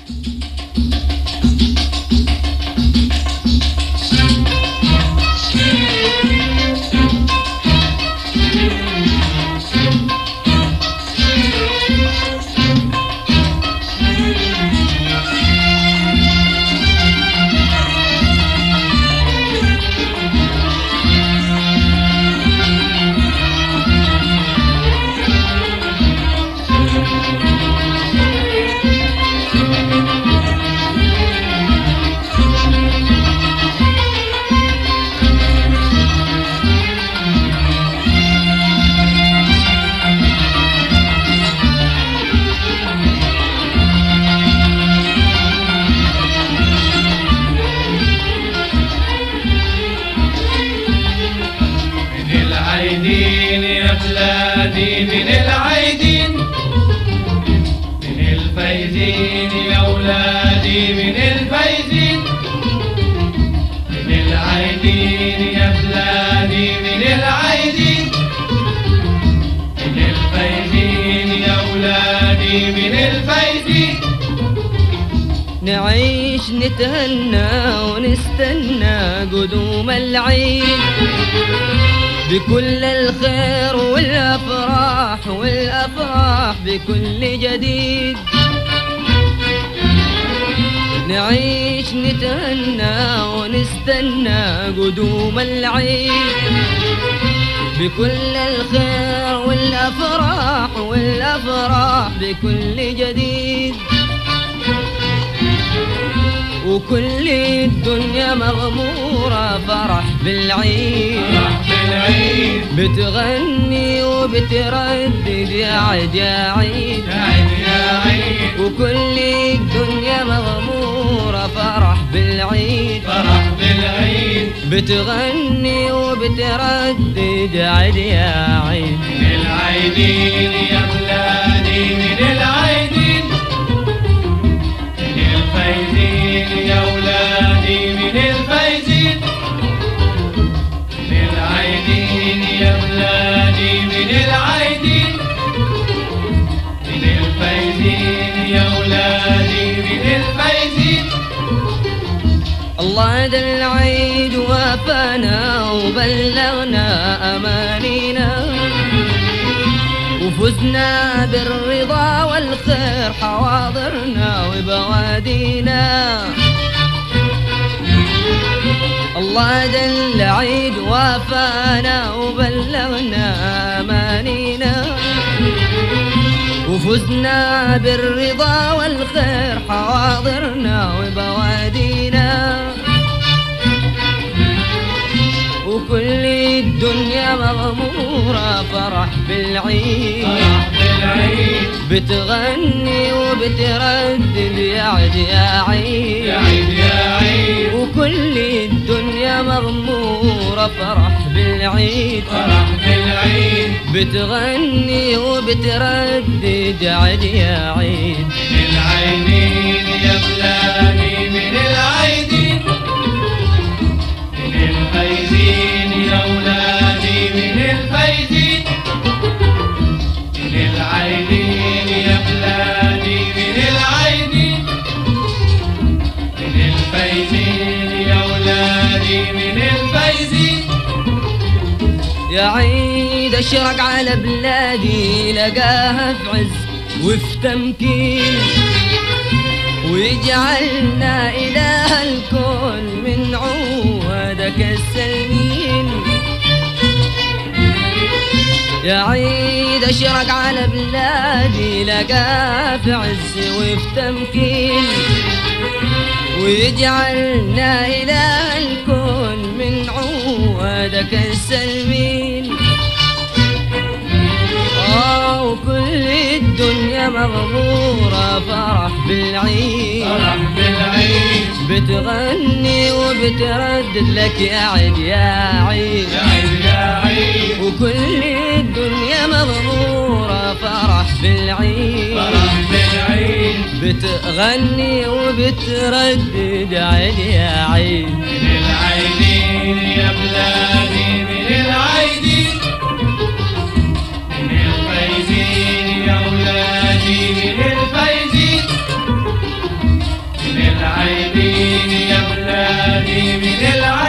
من العايدين يا بلادي من العايدين من الفايزين يا ولادي من الفايزين من العايدين يا بلادي من العايدين من الفايزين يا ولادي من الفايزين نعيش نتهنى ونستنى قدوم العيد بكل الخير والافراح والافراح بكل جديد نعيش نتهنى ونستنى قدوم العيد بكل الخير والافراح والافراح بكل جديد وكل الدنيا مغمورة فرح بالعيد فرح بالعيد بتغني وبتردد يا عيد يا عيد يا عيد يا عيد وكل الدنيا مغمورة فرح بالعيد فرح بالعيد بتغني وبتردد يا عيد يا عيد من العايدين يا بلادي من العايدين من الفايزين يا ولادي من الفايزين من العايدين يا بلادي من العايدين من الفايزين يا ولادي من الفايزين الله ده العيد وافانا وبلغنا أمانينا وفزنا بالرضا والخير حواضرنا وبوادينا الله ده العيد وافانا وبلغنا أمانينا وفزنا بالرضا والخير حواضرنا وبوادينا وكل الدنيا مغمورة فرح بالعيد فرح بالعيد بتغني وبتردد يا عيد يا عيد يا عيد يا عيد وكل الدنيا مغمورة فرح بالعيد فرح بالعيد بتغني وبتردد يا عيد يا عيد من العينين يا بلادي من العيدين من الفايزين يا ولادي من الفايزين من العينين يا بلادي من العيدين من الفايزين يا ولادي من الفايزين يا عيد اشرق على بلادي لقاها في عز وفي تمكين ويجعلنا إله الكون من عودك السلمين يا عيد اشرق على بلادي لقاها في عز وفي تمكين ويجعلنا إله الكون من عودك السلمين آه وكل الدنيا مغمورة فرح بالعيد فرح بالعيد بتغني وبتردد لك يا عيد يا عيد يا عيد يا عيد وكل الدنيا مغمورة فرح بالعيد فرح بالعيد بتغني وبتردد يا عيد يا عيد من العيدين يا بلادي من العيدين من الفايزين يا ولادي من الفايزين العيدين من العيدين